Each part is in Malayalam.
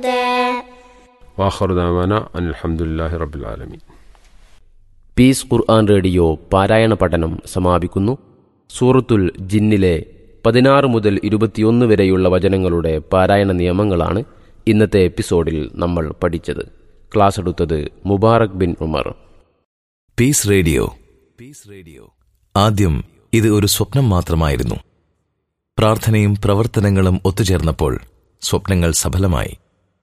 واخر دعوانا ان الحمد لله رب العالمين പീസ് ഖുർആൻ റേഡിയോ പാരായണ പഠനം സമാപിക്കുന്നു സൂറത്തുൽ ജിന്നിലെ പതിനാറ് മുതൽ ഇരുപത്തിയൊന്ന് വരെയുള്ള വചനങ്ങളുടെ പാരായണ നിയമങ്ങളാണ് ഇന്നത്തെ എപ്പിസോഡിൽ നമ്മൾ പഠിച്ചത് ക്ലാസ് എടുത്തത് Mubarak bin Umar peace radio peace radio ആദ്യം ഇത് ഒരു സ്വപ്നം മാത്രമായിരുന്നു പ്രാർത്ഥനയും പ്രവർത്തനങ്ങളും ഒത്തുചേർന്നപ്പോൾ സ്വപ്നങ്ങൾ സഫലമായി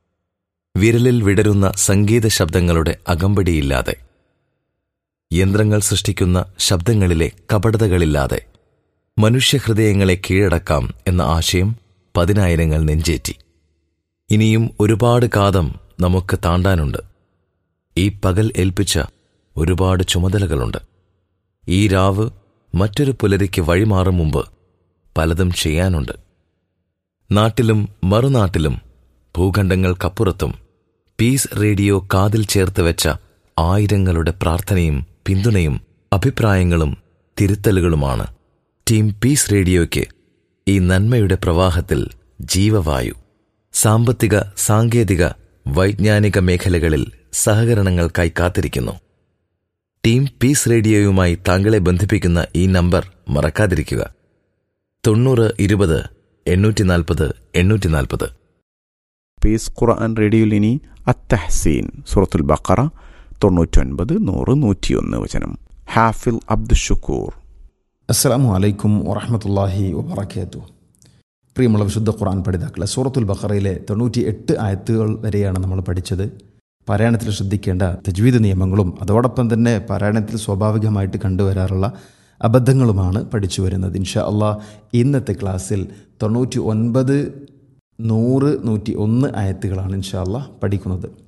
വിരലിൽ വിടരുന്ന സംഗീത ശബ്ദങ്ങളുടെ അകമ്പടിയില്ലാതെ യന്ത്രങ്ങൾ സൃഷ്ടിക്കുന്ന ശബ്ദങ്ങളിലെ കപടതകളില്ലാതെ മനുഷ്യഹൃദയങ്ങളെ കീഴടക്കാം എന്ന ആശയം പതിനായിരങ്ങൾ നെഞ്ചേറ്റി ഇനിയും ഒരുപാട് കാതം നമുക്ക് താണ്ടാനുണ്ട് ഈ പകൽ ഏൽപ്പിച്ച ഒരുപാട് ചുമതലകളുണ്ട് ഈ രാവ് മറ്റൊരു പുലരിക്ക് വഴിമാറും മുമ്പ് പലതും ചെയ്യാനുണ്ട് നാട്ടിലും മറുനാട്ടിലും ഭൂഖണ്ഡങ്ങൾക്കപ്പുറത്തും പീസ് റേഡിയോ കാതിൽ ചേർത്ത് വെച്ച ആയിരങ്ങളുടെ പ്രാർത്ഥനയും പിന്തുണയും അഭിപ്രായങ്ങളും തിരുത്തലുകളുമാണ് ടീം പീസ് റേഡിയോയ്ക്ക് ഈ നന്മയുടെ പ്രവാഹത്തിൽ ജീവവായു സാമ്പത്തിക സാങ്കേതിക വൈജ്ഞാനിക മേഖലകളിൽ സഹകരണങ്ങൾക്കായി കാത്തിരിക്കുന്നു ടീം പീസ് റേഡിയോയുമായി താങ്കളെ ബന്ധിപ്പിക്കുന്ന ഈ നമ്പർ മറക്കാതിരിക്കുക തൊണ്ണൂറ് ഇരുപത് എണ്ണൂറ്റി നാൽപ്പത് എണ്ണൂറ്റി നാൽപ്പത് പീസ് ഖുർആൻ റേഡിയോയിൽ ഇനി അത്തഹസീൻ സൂറത്തുൽ ബക്കറ തൊണ്ണൂറ്റൊൻപത് നൂറ് നൂറ്റിയൊന്ന് വചനം ഹാഫിൽ അബ്ദു ഷുക്കൂർ അസ്സലാമു അലൈക്കും വറഹമത്തല്ലാഹി വബറക്കാത്തു പ്രിയമുള്ള വിശുദ്ധ ഖുർആൻ പഠിതാക്കളെ സൂറത്തുൽ ബഖറയിലെ തൊണ്ണൂറ്റി എട്ട് ആയത്തുകൾ വരെയാണ് നമ്മൾ പഠിച്ചത് പാരായണത്തിൽ ശ്രദ്ധിക്കേണ്ട തജ്വീദ് നിയമങ്ങളും അതോടൊപ്പം തന്നെ പാരായണത്തിൽ സ്വാഭാവികമായിട്ട് കണ്ടുവരാറുള്ള അബദ്ധങ്ങളുമാണ് പഠിച്ചു വരുന്നത് ഇൻഷാ അള്ളാഹ് ഇന്നത്തെ ക്ലാസ്സിൽ തൊണ്ണൂറ്റി ഒൻപത് നൂറ് നൂറ്റി ഒന്ന് ആയത്തുകളാണ് ഇൻഷാ അള്ളാഹ് പഠിക്കുന്നത്